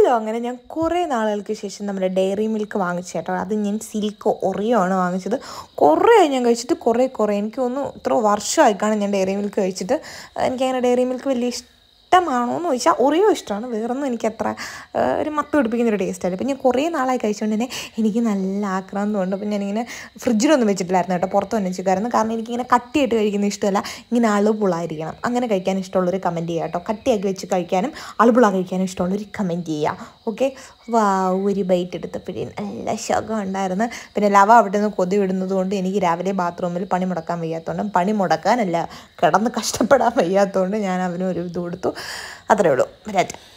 hello അങ്ങനെ ഞാൻ കുറേ നാളുകൾക്ക് ശേഷം നമ്മുടെ ഡയറി മിൽക്ക് വാങ്ങിച്ചു കേട്ടോ അത് ഞാൻ സിൽക്ക് ഒറിയോ ആണ് വാങ്ങിച്ചത് കുറേ ആയി ഞാൻ കഴിച്ചിട്ട് കുറേ കുറേ എനിക്ക് തോന്നുന്നു ഇത്ര വർഷമായി കാണും ഞാൻ ഡയറി മിൽക്ക് കഴിച്ചിട്ട് എനിക്കങ്ങനെ ഡയറി മിൽക്ക് വലിയ ഇഷ്ടമാണോ എന്ന് ചോദിച്ചാൽ ഒറിയോ ഇഷ്ടമാണ് വേറൊന്നും എനിക്ക് അത്ര ആ, ഒരു മത്ത് പിടിപ്പിക്കുന്ന ഒരു ടേസ്റ്റ് അല്ല ഇപ്പം ഞാൻ കുറേ നാളായി കഴിച്ചുകൊണ്ട് തന്നെ എനിക്ക് നല്ല ആക്രാന്തമുണ്ട് അപ്പം ഞാനിങ്ങനെ ഫ്രിഡ്ജിലൊന്നും വെച്ചിട്ടില്ലായിരുന്നു കേട്ടോ പുറത്ത് തന്നെ വെച്ചിട്ടായിരുന്നു കാരണം എനിക്കിങ്ങനെ കട്ടിയായിട്ട് കഴിക്കുന്ന ഇഷ്ടമല്ല ഇങ്ങനെ അളുപുളായിരിക്കണം അങ്ങനെ കഴിക്കാൻ ഇഷ്ടമുള്ളൊരു കമൻറ്റ് ചെയ്യുക കേട്ടോ കട്ടിയാക്കി വെച്ച് കഴിക്കാനും അളുപുള കഴിക്കാനും ഇഷ്ടമുള്ളൊരു കമൻറ്റ് ചെയ്യുക ഓക്കെ വാ ഒരു ബൈറ്റ് എടുത്തപ്പോഴേ നല്ല ശകം ഉണ്ടായിരുന്നു പിന്നെ ലവ അവിടെ നിന്ന് കൊതി വിടുന്നത് കൊണ്ട് എനിക്ക് രാവിലെ ബാത്റൂമിൽ പണി മുടക്കാൻ വയ്യാത്തതുകൊണ്ട് പണി മുടക്കാനല്ല കിടന്ന് കഷ്ടപ്പെടാൻ വയ്യാത്തതുകൊണ്ട് ഞാൻ അവനും ഒരു ഇത് കൊടുത്തു അത്രേ ഉള്ളൂ രാജ